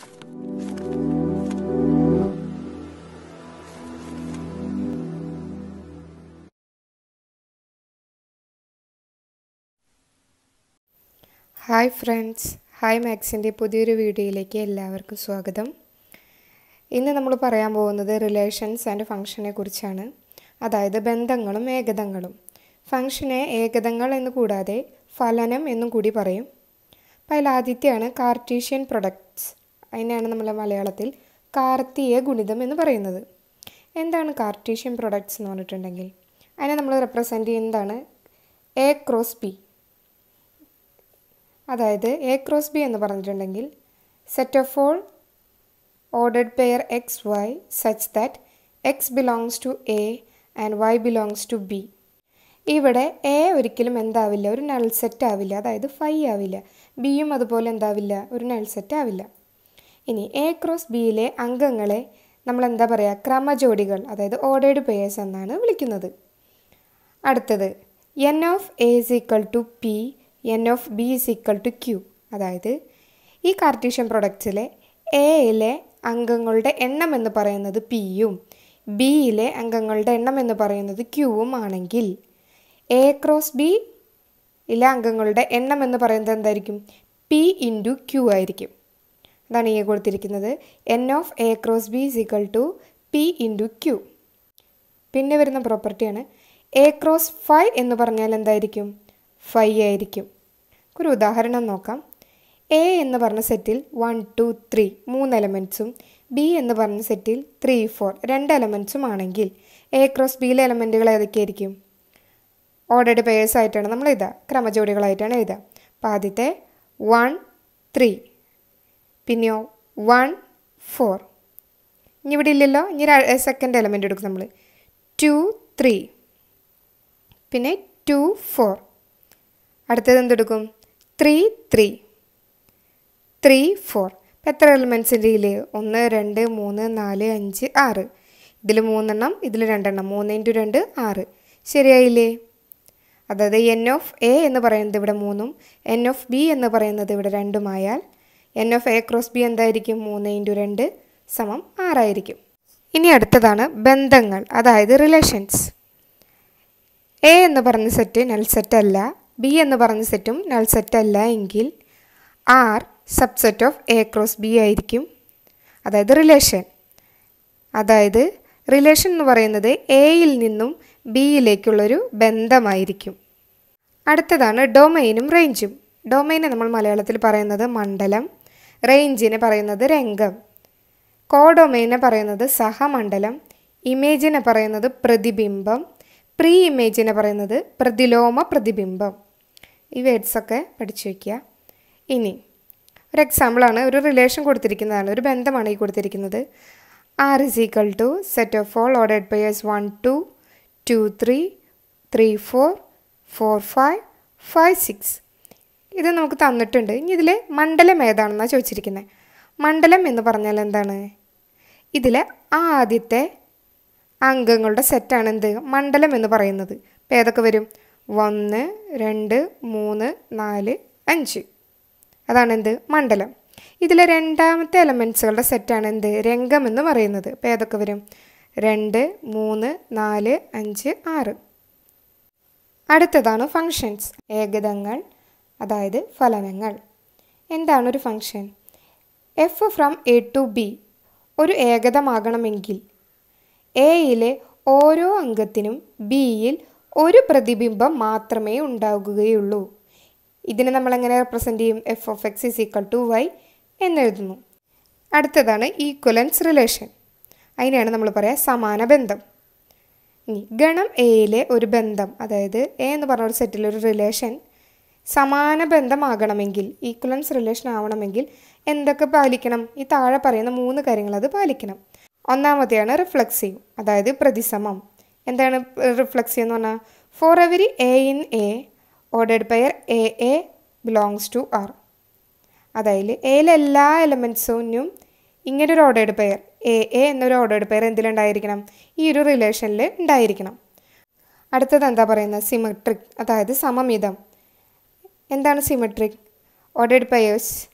hi friends hi മാക്സിൻ്റെ പുതിയൊരു വീഡിയോയിലേക്ക് എല്ലാവർക്കും സ്വാഗതം ഇന്ന് നമ്മൾ പറയാൻ പോകുന്നത് റിലേഷൻസ് ആൻഡ് ഫങ്ഷനെ കുറിച്ചാണ് അതായത് ബന്ധങ്ങളും ഏകതങ്ങളും ഫങ്ഷനെ ഏകതങ്ങൾ എന്ന് കൂടാതെ ഫലനം എന്നും കൂടി പറയും അപ്പോൾ അതിൽ ആദ്യത്തെയാണ് കാർട്ടീഷ്യൻ പ്രൊഡക്ട്സ് അതിനെയാണ് നമ്മൾ മലയാളത്തിൽ കാർത്തിയ ഗുണിതം എന്ന് പറയുന്നത് എന്താണ് കാർട്ടീഷ്യൻ പ്രൊഡക്ട്സ് എന്ന് പറഞ്ഞിട്ടുണ്ടെങ്കിൽ അതിനെ നമ്മൾ റെപ്രസെൻ്റ് ചെയ്യുന്നതാണ് എ ക്രോസ് ബി അതായത് എ ക്രോസ് ബി എന്ന് പറഞ്ഞിട്ടുണ്ടെങ്കിൽ set of all ordered pair x y such that x belongs to A and y belongs to B ഇവിടെ എ ഒരിക്കലും എന്താവില്ല ഒരു നൾ സെറ്റ് ആവില്ല അതായത് ഫൈ ആവില്ല ബിയും അതുപോലെ എന്താവില്ല ഒരു നൾ സെറ്റ് ആവില്ല ഇനി എ ക്രോസ് ബിയിലെ അംഗങ്ങളെ നമ്മൾ എന്താ പറയുക ക്രമജോഡികൾ അതായത് ഓർഡേഡ് പെയേഴ്സ് എന്നാണ് വിളിക്കുന്നത് അടുത്തത് n of A is equal to p n of B is equal to q അതായത് ഈ കാർട്ടീഷ്യൻ പ്രൊഡക്ട്സിലെ എയിലെ അംഗങ്ങളുടെ എണ്ണം എന്ന് പറയുന്നത് പിയും ബിയിലെ അംഗങ്ങളുടെ എണ്ണം എന്ന് പറയുന്നത് ക്യൂവും ആണെങ്കിൽ എ ക്രോസ് ബി ഇലെ അംഗങ്ങളുടെ എണ്ണം എന്ന് പറയുന്നത് എന്തായിരിക്കും പി ഇൻറ്റു ക്യൂ ആയിരിക്കും അതാണ് ഈ കൊടുത്തിരിക്കുന്നത് n of A cross B is equal to p into q പിന്നെ വരുന്ന പ്രോപ്പർട്ടിയാണ് എ ക്രോസ് ഫൈവ് എന്ന് പറഞ്ഞാൽ എന്തായിരിക്കും ഫൈവ് ആയിരിക്കും ഒരു ഉദാഹരണം നോക്കാം എ എന്ന് പറഞ്ഞ സെറ്റിൽ വൺ ടു ത്രീ മൂന്ന് എലമെൻറ്റ്സും ബി എന്ന് പറഞ്ഞ സെറ്റിൽ ത്രീ ഫോർ രണ്ട് എലമെൻറ്റ്സും ആണെങ്കിൽ എ ക്രോസ് ബിയിലെ എലമെൻറ്റുകൾ ഏതൊക്കെയായിരിക്കും ഓർഡേഡ് പേയേഴ്സ് ആയിട്ടാണ് നമ്മൾ എഴുതുക ക്രമജോഡികളായിട്ടാണ് എഴുതുക അപ്പോൾ ആദ്യത്തെ വൺ ത്രീ പിന്നെയോ വൺ ഫോർ ഇനി ഇവിടെ ഇല്ലല്ലോ ഇനി സെക്കൻഡ് എലമെൻ്റ് എടുക്കും നമ്മൾ ടു ത്രീ പിന്നെ ടു ഫോർ അടുത്തത് എന്തെടുക്കും ത്രീ ത്രീ ത്രീ ഫോർ ഇപ്പം എത്ര എലിമെൻസിൻ്റെ ഇതിൽ ഒന്ന് രണ്ട് മൂന്ന് നാല് അഞ്ച് ആറ് ഇതിൽ മൂന്നെണ്ണം ഇതിൽ രണ്ടെണ്ണം മൂന്ന് ഇൻറ്റു രണ്ട് ആറ് ശരിയായില്ലേ അതായത് എൻ ഓഫ് എ എന്ന് പറയുന്നത് ഇവിടെ മൂന്നും എൻ ഓഫ് ബി എന്ന് പറയുന്നത് ഇവിടെ രണ്ടുമായാൽ n of A cross B എന്തായിരിക്കും മൂന്ന് ഇൻറ്റു രണ്ട് സമം ആറായിരിക്കും ഇനി അടുത്തതാണ് ബന്ധങ്ങൾ അതായത് റിലേഷൻസ് എ എന്ന് പറഞ്ഞ സെറ്റ് നൾ സെറ്റ് അല്ല ബി എന്ന് പറഞ്ഞ സെറ്റും നൾ സെറ്റ് അല്ല എങ്കിൽ R subset of A cross B ആയിരിക്കും അതായത് റിലേഷൻ അതായത് റിലേഷൻ എന്ന് പറയുന്നത് എയിൽ നിന്നും ബിയിലേക്കുള്ളൊരു ബന്ധമായിരിക്കും അടുത്തതാണ് ഡൊമൈനും റേഞ്ചും ഡൊമൈനെ നമ്മൾ മലയാളത്തിൽ പറയുന്നത് മണ്ഡലം റേഞ്ചിനെ പറയുന്നത് രംഗം കോഡൊമൈനെ പറയുന്നത് സഹമണ്ഡലം ഇമേജിനെ പറയുന്നത് പ്രതിബിംബം പ്രീ ഇമേജിനെ പറയുന്നത് പ്രതിലോമ പ്രതിബിംബം ഈ വേർഡ്സൊക്കെ പഠിച്ചു വയ്ക്കുക ഇനി ഒരു എക്സാമ്പിളാണ് ഒരു റിലേഷൻ കൊടുത്തിരിക്കുന്നതാണ് ഒരു ബന്ധമാണ് ഈ കൊടുത്തിരിക്കുന്നത് R is equal to set of all ordered pairs one two two three three four four five five six ഇത് നമുക്ക് തന്നിട്ടുണ്ട് ഇനി ഇതിൽ മണ്ഡലം ഏതാണെന്നാണ് ചോദിച്ചിരിക്കുന്നത് മണ്ഡലം എന്ന് പറഞ്ഞാൽ എന്താണ് ഇതിൽ ആദ്യത്തെ അംഗങ്ങളുടെ സെറ്റാണ് എന്ത് മണ്ഡലം എന്ന് പറയുന്നത് അപ്പോൾ ഏതൊക്കെ വരും ഒന്ന് രണ്ട് മൂന്ന് നാല് അഞ്ച് അതാണ് എന്ത് മണ്ഡലം ഇതിലെ രണ്ടാമത്തെ എലമെൻറ്റ്സുകളുടെ സെറ്റാണ് എന്ത് രംഗം എന്ന് പറയുന്നത് അപ്പോൾ ഏതൊക്കെ വരും രണ്ട് മൂന്ന് നാല് അഞ്ച് ആറ് അടുത്തതാണ് ഫങ്ഷൻസ് ഏകതങ്ങൾ അതായത് ഫലനങ്ങൾ എന്താണ് ഒരു function f from A to B ഒരു ഏകതമാകണമെങ്കിൽ എയിലെ ഓരോ അംഗത്തിനും ബിയിൽ ഒരു പ്രതിബിംബം മാത്രമേ ഉണ്ടാകുകയുള്ളൂ ഇതിനെ നമ്മൾ എങ്ങനെ റെപ്രസെൻ്റ് ചെയ്യും f of x is equal to y എന്നെഴുതുന്നു അടുത്തതാണ് ഈക്വലൻസ് റിലേഷൻ അതിനെയാണ് നമ്മൾ പറയുക സമാന ബന്ധം ഇനി ഗണം എയിലെ ഒരു ബന്ധം അതായത് എ എന്ന് പറഞ്ഞ ഒരു സെറ്റിലെ ഒരു റിലേഷൻ സമാന ബന്ധമാകണമെങ്കിൽ ഈക്വലൻസ് റിലേഷൻ ആവണമെങ്കിൽ എന്തൊക്കെ പാലിക്കണം ഈ താഴെ പറയുന്ന മൂന്ന് കാര്യങ്ങൾ അത് പാലിക്കണം ഒന്നാമത്തെയാണ് റിഫ്ലക്സീവ് അതായത് പ്രതിസമം എന്താണ് റിഫ്ലക്സീവ് എന്ന് പറഞ്ഞാൽ for every a in A ordered pair a a belongs to R അതായത് എയിലെ എല്ലാ എലമെൻറ്റ്സിനും ഇങ്ങനെ ഒരു ഓർഡേഡ് പെയർ എ എ എന്നൊരു ഓർഡേഡ് പെയർ എന്തിലുണ്ടായിരിക്കണം ഈ ഒരു റിലേഷനിൽ ഉണ്ടായിരിക്കണം അടുത്തത് എന്താ പറയുന്നത് സിമെട്രിക് അതായത് സമമിതം എന്താണ് symmetric ordered pairs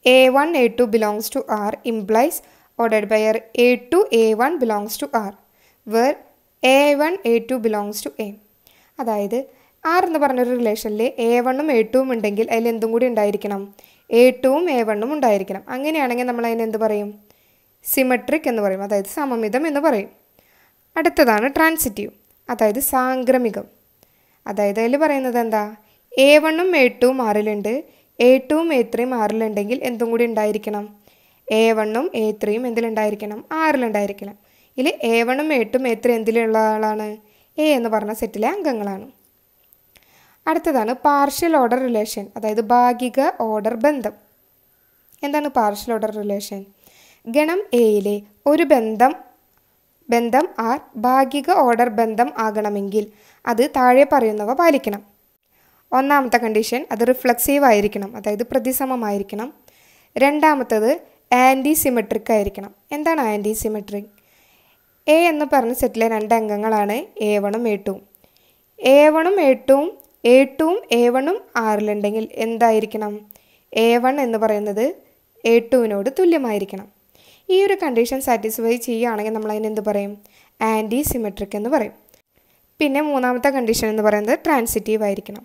a one a two belongs to R implies ordered pair a two a one belongs to R where a one a two belongs to A അതായത് ആർ എന്ന് പറഞ്ഞൊരു റിലേഷനിൽ എ വണ്ണും A ടുവും ഉണ്ടെങ്കിൽ അതിൽ എന്തും കൂടി ഉണ്ടായിരിക്കണം എ ടുവും എ വണ്ണും ഉണ്ടായിരിക്കണം അങ്ങനെയാണെങ്കിൽ നമ്മൾ അതിന് എന്ത് പറയും സിമെട്രിക് എന്ന് പറയും അതായത് സമമിതം എന്ന് പറയും അടുത്തതാണ് ട്രാൻസിറ്റീവ് അതായത് സാംക്രമികം അതായത് അതിൽ പറയുന്നത് എന്താ എ വണ്ണും എ ടുവും ആറിലുണ്ട് എ ടുവും എ ത്രീയും ആറിലുണ്ടെങ്കിൽ എന്തും കൂടി ഉണ്ടായിരിക്കണം എ വണ്ണും എ ത്രീയും എന്തിലുണ്ടായിരിക്കണം ആറിലുണ്ടായിരിക്കണം ഇതിൽ എ വണ്ണും എ ടും എ ത്രീ എന്തിലുള്ള ആളാണ് എ എന്ന് പറഞ്ഞ സെറ്റിലെ അംഗങ്ങളാണ് അടുത്തതാണ് പാർഷ്യൽ ഓർഡർ റിലേഷൻ അതായത് ഭാഗിക ഓർഡർ ബന്ധം എന്താണ് പാർഷ്യൽ ഓർഡർ റിലേഷൻ ഗണം എയിലെ ഒരു ബന്ധം ബന്ധം ആർ ഭാഗിക ഓർഡർ ബന്ധം ആകണമെങ്കിൽ അത് താഴെ പറയുന്നവ പാലിക്കണം ഒന്നാമത്തെ കണ്ടീഷൻ അത് റിഫ്ലക്സീവ് ആയിരിക്കണം അതായത് പ്രതിസമമായിരിക്കണം രണ്ടാമത്തത് ആൻറ്റി സിമെട്രിക് ആയിരിക്കണം എന്താണ് ആൻറ്റി സിമെട്രിക് എ എന്ന് പറഞ്ഞ സെറ്റിലെ രണ്ട് അംഗങ്ങളാണ് എ വണും എ ടുവും എ വണും എ ടുവും എ ടുവും എ വണ്ണും ആറിലുണ്ടെങ്കിൽ എന്തായിരിക്കണം എ വൺ എന്ന് പറയുന്നത് എ ടുവിനോട് തുല്യമായിരിക്കണം ഈ ഒരു കണ്ടീഷൻ സാറ്റിസ്ഫൈ ചെയ്യുകയാണെങ്കിൽ നമ്മൾ അതിന് എന്ത് പറയും ആൻറ്റി സിമെട്രിക് എന്ന് പറയും പിന്നെ മൂന്നാമത്തെ കണ്ടീഷൻ എന്ന് പറയുന്നത് ട്രാൻസിറ്റീവ് ആയിരിക്കണം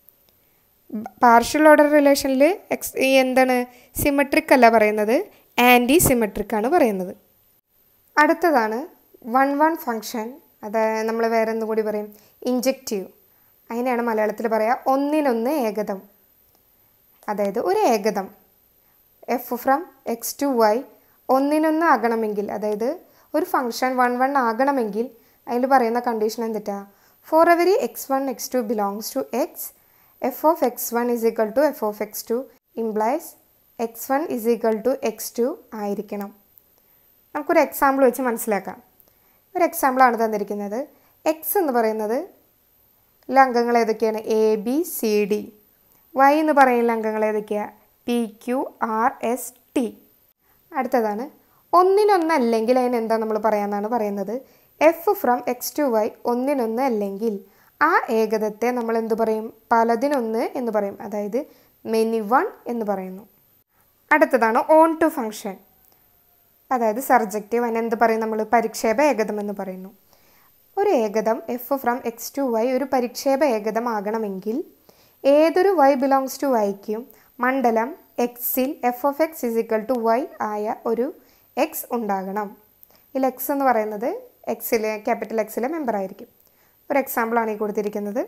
പാർഷ്യൽ ഓർഡർ റിലേഷനിൽ എക്സ് ഈ എന്താണ് സിമെട്രിക് അല്ല പറയുന്നത് ആൻറ്റി സിമെട്രിക് ആണ് പറയുന്നത് അടുത്തതാണ് വൺ വൺ ഫങ്ഷൻ അതായത് നമ്മൾ വേറെ എന്തും കൂടി പറയും ഇഞ്ചക്റ്റീവ് അതിനെയാണ് മലയാളത്തിൽ പറയുക ഒന്നിനൊന്ന് ഏകതം അതായത് ഒരു ഏകതം f from X to Y ഒന്നിനൊന്ന് ആകണമെങ്കിൽ അതായത് ഒരു ഫംഗ്ഷൻ വൺ വൺ ആകണമെങ്കിൽ അതിൽ പറയുന്ന കണ്ടീഷൻ എന്തിട്ടാ for every x one x two belongs to X f of x one is equal to f of x two implies x one is equal to x two ആയിരിക്കണം നമുക്കൊരു example വെച്ച് മനസ്സിലാക്കാം ഒരു എക്സാമ്പിളാണ് തന്നിരിക്കുന്നത് എക്സ് എന്ന് പറയുന്നത് അംഗങ്ങൾ ഏതൊക്കെയാണ് a b c d Y എന്ന് പറയുന്ന അംഗങ്ങൾ ഏതൊക്കെയാണ് p q r s t അടുത്തതാണ് ഒന്നിനൊന്നല്ലെങ്കിൽ അതിന് എന്താ നമ്മൾ പറയാമെന്നാണ് പറയുന്നത് f from X to Y ഒന്നിനൊന്ന് അല്ലെങ്കിൽ ആ ഏകതത്തെ നമ്മൾ എന്ത് പറയും പലതിനൊന്ന് എന്ന് പറയും അതായത് മെനി വൺ എന്ന് പറയുന്നു അടുത്തതാണ് ഓൺ ടു ഫങ്ഷൻ അതായത് സർജക്റ്റീവ് അതിന് എന്ത് പറയും നമ്മൾ പരിക്ഷേപ ഏകതം എന്ന് പറയുന്നു ഒരു ഏകതം f from X to Y ഒരു പരിക്ഷേപ ഏകതം ആകണമെങ്കിൽ ഏതൊരു വൈ ബിലോങ്സ് ടു വൈക്കും മണ്ഡലം എക്സിൽ f of x is equal to y ആയ ഒരു എക്സ് ഉണ്ടാകണം ഇതിൽ എക്സ് എന്ന് പറയുന്നത് എക്സിലെ ക്യാപിറ്റൽ എക്സിലെ മെമ്പർ ആയിരിക്കും ഒരു എക്സാമ്പിളാണ് ഈ കൊടുത്തിരിക്കുന്നത്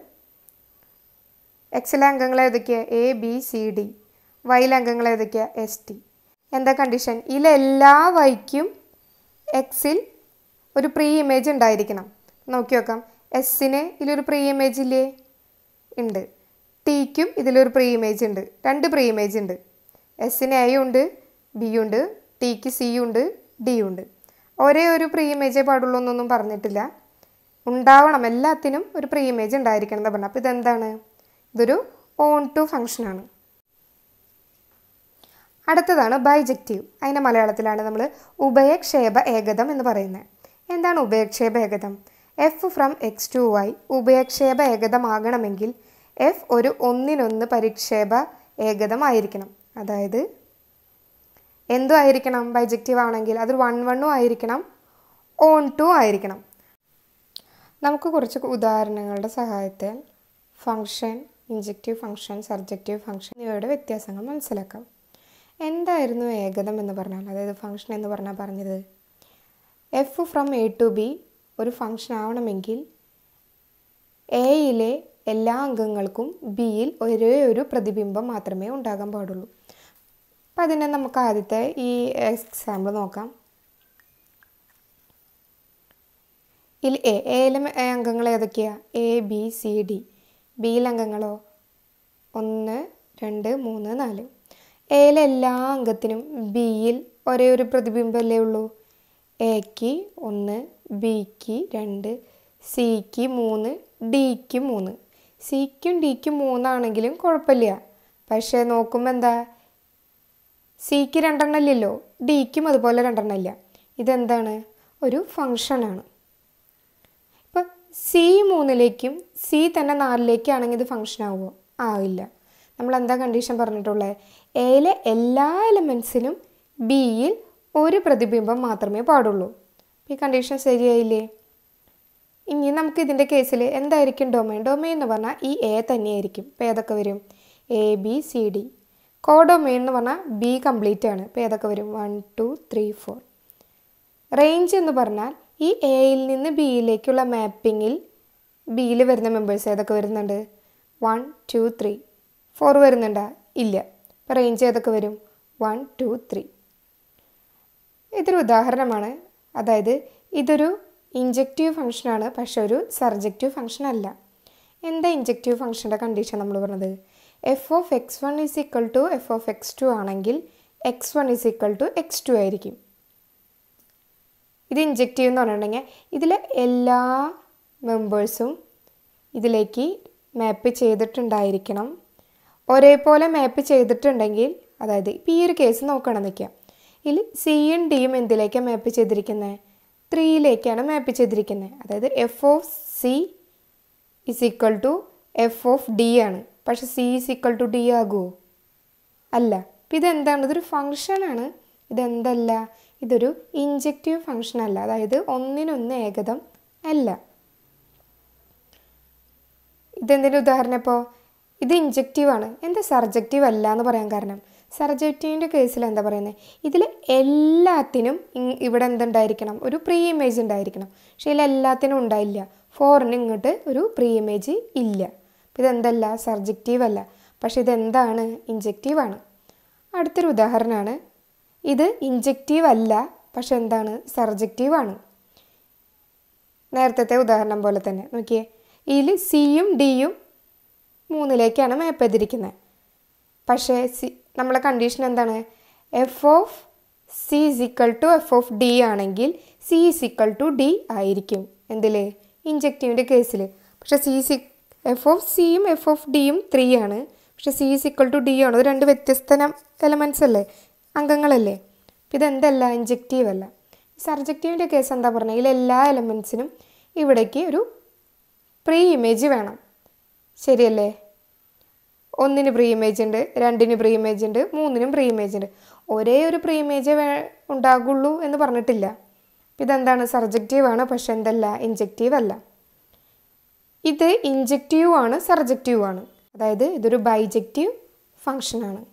എക്സിലെ അംഗങ്ങൾ ഏതൊക്കെയാണ് എ ബി സി ഡി വൈയിലെ അംഗങ്ങൾ ഏതൊക്കെയാണ് എസ് ടി എന്താ കണ്ടീഷൻ ഇതിലെല്ലാ വൈക്കും എക്സിൽ ഒരു പ്രീ ഇമേജ് ഉണ്ടായിരിക്കണം നോക്കി നോക്കാം എസ്സിന് ഇതിലൊരു പ്രീ ഇമേജ് ഇല്ലേ ഉണ്ട് ടിക്കും ഇതിലൊരു പ്രീ ഇമേജ് ഉണ്ട് രണ്ട് പ്രീ ഇമേജ് ഉണ്ട് എസ്സിന് എയും ഉണ്ട് ബിയും ഉണ്ട് ടിക്ക് സിയും ഉണ്ട് ഡിയും ഉണ്ട് ഒരേ ഒരു പ്രീ ഇമേജേ പാടുള്ളൂ എന്നൊന്നും പറഞ്ഞിട്ടില്ല ഉണ്ടാവണം എല്ലാത്തിനും ഒരു പ്രീ ഇമേജ് ഉണ്ടായിരിക്കണം എന്ന് പറഞ്ഞു അപ്പോൾ ഇതെന്താണ് ഇതൊരു ഓൺ ടു ഫങ്ഷനാണ് അടുത്തതാണ് ബൈജക്റ്റീവ് അതിൻ്റെ മലയാളത്തിലാണ് നമ്മൾ ഉഭയക്ഷേപ ഏകതം എന്ന് പറയുന്നത് എന്താണ് ഉഭയക്ഷേപ ഏകതം f from X to Y ഉഭയക്ഷേപ ഏകതമാകണമെങ്കിൽ എഫ് ഒരു ഒന്നിനൊന്ന് പരിക്ഷേപ ഏകതമായിരിക്കണം അതായത് എന്തും ആയിരിക്കണം ബൈജക്റ്റീവ് ആണെങ്കിൽ അത് വൺ വണ്ണും ആയിരിക്കണം ഓൺ ടു ആയിരിക്കണം നമുക്ക് കുറച്ച് ഉദാഹരണങ്ങളുടെ സഹായത്തിൽ function injective function surjective function ഇവയുടെ വ്യത്യാസങ്ങൾ മനസ്സിലാക്കാം എന്തായിരുന്നു ഏകതം എന്ന് പറഞ്ഞാൽ അതായത് ഫങ്ഷൻ എന്ന് പറഞ്ഞാൽ പറഞ്ഞത് f from A to B ഒരു ഫങ്ഷൻ ആവണമെങ്കിൽ എയിലെ എല്ലാ അംഗങ്ങൾക്കും ബിയിൽ ഒരേ ഒരു പ്രതിബിംബം മാത്രമേ ഉണ്ടാകാൻ പാടുള്ളൂ അപ്പം അതിനെ നമുക്ക് ആദ്യത്തെ ഈ എക്സാമ്പിൾ നോക്കാം ഇതിൽ എ എയിലെ അംഗങ്ങൾ ഏതൊക്കെയാണ് എ ബി സി ഡി ബിയിലെ അംഗങ്ങളോ ഒന്ന് രണ്ട് മൂന്ന് നാല് എയിലെ എല്ലാ അംഗത്തിനും ബിയിൽ ഒരേ ഒരു പ്രതിബിംബമല്ലേ ഉള്ളൂ എക്ക് ഒന്ന് ബിക്ക് രണ്ട് സിക്ക് മൂന്ന് ഡിക്ക് മൂന്ന് സിക്കും ഡിക്കും മൂന്നാണെങ്കിലും കുഴപ്പമില്ല പക്ഷേ നോക്കുമ്പോൾ എന്താ സിക്ക് രണ്ടെണ്ണം ഇല്ലല്ലോ ഡിക്കും അതുപോലെ രണ്ടെണ്ണം ഇല്ല ഇതെന്താണ് ഒരു ഫങ്ഷനാണ് ഇപ്പം സി മൂന്നിലേക്കും സി തന്നെ നാലിലേക്കാണെങ്കിൽ ഇത് ഫങ്ഷൻ ആവുമോ ആവില്ല നമ്മൾ എന്താ കണ്ടീഷൻ പറഞ്ഞിട്ടുള്ളത് എയിലെ എല്ലാ എലമെൻസിനും ബിയിൽ ഒരു പ്രതിബിംബം മാത്രമേ പാടുള്ളൂ ഈ കണ്ടീഷൻ ശരിയായില്ലേ ഇനി നമുക്ക് ഇതിൻ്റെ കേസിൽ എന്തായിരിക്കും ഡൊമൈൻ ഡൊമൈൻ എന്ന് പറഞ്ഞാൽ ഈ എ തന്നെയായിരിക്കും ഇപ്പോൾ ഏതൊക്കെ വരും a b c d codomain എന്ന് പറഞ്ഞാൽ ബി കംപ്ലീറ്റ് ആണ് ഇപ്പോൾ ഏതൊക്കെ വരും one two three four range എന്ന് പറഞ്ഞാൽ ഈ എയിൽ നിന്ന് ബിയിലേക്കുള്ള മാപ്പിങ്ങിൽ ബിയിൽ വരുന്ന മെമ്പേഴ്സ് ഏതൊക്കെ വരുന്നുണ്ട് വൺ ടു ത്രീ ഫോർ വരുന്നുണ്ടോ ഇല്ല ഇപ്പോൾ റേഞ്ച് ഏതൊക്കെ വരും വൺ ടു ത്രീ ഇതൊരു ഉദാഹരണമാണ് അതായത് ഇതൊരു ഇഞ്ചക്റ്റീവ് ഫംഗ്ഷനാണ് പക്ഷെ ഒരു സർജക്റ്റീവ് ഫംഗ്ഷൻ അല്ല എന്താ ഇഞ്ചക്റ്റീവ് ഫംഗ്ഷൻ്റെ കണ്ടീഷൻ നമ്മൾ പറഞ്ഞത് f of x one is equal to f of x two ആണെങ്കിൽ x one is equal to x two ആയിരിക്കും ഇത് ഇഞ്ചക്റ്റീവ് എന്ന് പറഞ്ഞിട്ടുണ്ടെങ്കിൽ ഇതിലെ എല്ലാ മെമ്പേഴ്സും ഇതിലേക്ക് മാപ്പ് ചെയ്തിട്ടുണ്ടായിരിക്കണം ഒരേപോലെ മാപ്പ് ചെയ്തിട്ടുണ്ടെങ്കിൽ അതായത് ഇപ്പോൾ ഈ ഒരു കേസ് നോക്കണം നിൽക്കാം ഇതിൽ സിയും ഡിയും എന്തിലേക്കാണ് മാപ്പ് ചെയ്തിരിക്കുന്നത് ത്രീയിലേക്കാണ് മാപ്പ് ചെയ്തിരിക്കുന്നത് അതായത് f of c is equal to f of d ആണ് പക്ഷെ c is equal to d ആകുമോ അല്ല അപ്പം ഇതെന്താണ് ഇതൊരു ഫങ്ഷനാണ് ഇതെന്തല്ല ഇതൊരു ഇഞ്ചക്റ്റീവ് ഫങ്ഷൻ അല്ല അതായത് ഒന്നിനൊന്ന് ഏകതം അല്ല ഇതെന്തിൻ്റെ ഉദാഹരണം ഇപ്പോൾ ഇത് ഇഞ്ചക്റ്റീവ് ആണ് എന്താ സർജക്റ്റീവ് അല്ല എന്ന് പറയാൻ കാരണം സർജക്റ്റീവിൻ്റെ കേസിൽ എന്താ പറയുന്നത് ഇതിൽ എല്ലാത്തിനും ഇങ് ഇവിടെ എന്തുണ്ടായിരിക്കണം ഒരു പ്രീ ഇമേജ് ഉണ്ടായിരിക്കണം പക്ഷേ ഇതിൽ എല്ലാത്തിനും ഉണ്ടായില്ല ഫോറിന് ഇങ്ങോട്ട് ഒരു പ്രീ ഇമേജ് ഇല്ല അപ്പം ഇതെന്തല്ല സർജക്റ്റീവ് അല്ല പക്ഷെ ഇതെന്താണ് ഇഞ്ചക്റ്റീവ് ആണ് അടുത്തൊരു ഉദാഹരണമാണ് ഇത് ഇഞ്ചക്റ്റീവ് അല്ല പക്ഷെ എന്താണ് സർജക്റ്റീവ് ആണ് നേരത്തെ ഉദാഹരണം പോലെ തന്നെ നോക്കിയേ ഇതിൽ സിയും ഡിയും മൂന്നിലേക്കാണ് മാപ്പ് ചെയ്തിരിക്കുന്നത് പക്ഷേ സി നമ്മളെ കണ്ടീഷൻ എന്താണ് f of c is equal to f of d ആണെങ്കിൽ c is equal to d ആയിരിക്കും എന്തിൽ ഇഞ്ചക്റ്റീവിൻ്റെ കേസിൽ പക്ഷേ സി സി എഫ് ഓഫ് സിയും എഫ് ഓഫ് ഡിയും ത്രീ ആണ് പക്ഷേ c is equal to d ആണ് അത് രണ്ട് വ്യത്യസ്ത എലമെൻറ്റ്സ് അല്ലേ അംഗങ്ങളല്ലേ അപ്പം ഇതെന്തല്ല ഇഞ്ചക്റ്റീവ് അല്ല സർജക്റ്റീവിൻ്റെ കേസ് എന്താ പറഞ്ഞാൽ ഇതിൽ എല്ലാ എലമെൻറ്റ്സിനും ഇവിടേക്ക് ഒരു പ്രീ ഇമേജ് വേണം ശരിയല്ലേ ഒന്നിന് പ്രീ ഇമേജ് ഉണ്ട് രണ്ടിന് പ്രീ ഇമേജ് ഉണ്ട് മൂന്നിനും പ്രീ ഇമേജ് ഉണ്ട് ഒരേ ഒരു പ്രീ ഇമേജ് വേ ഉണ്ടാകുള്ളൂ എന്ന് പറഞ്ഞിട്ടില്ല ഇതെന്താണ് സർജക്റ്റീവ് ആണ് പക്ഷെ എന്തല്ല ഇഞ്ചക്റ്റീവ് അല്ല ഇത് ഇഞ്ചക്റ്റീവ് ആണ് സർജക്റ്റീവ് ആണ് അതായത് ഇതൊരു ബൈജക്റ്റീവ് ഫങ്ഷനാണ്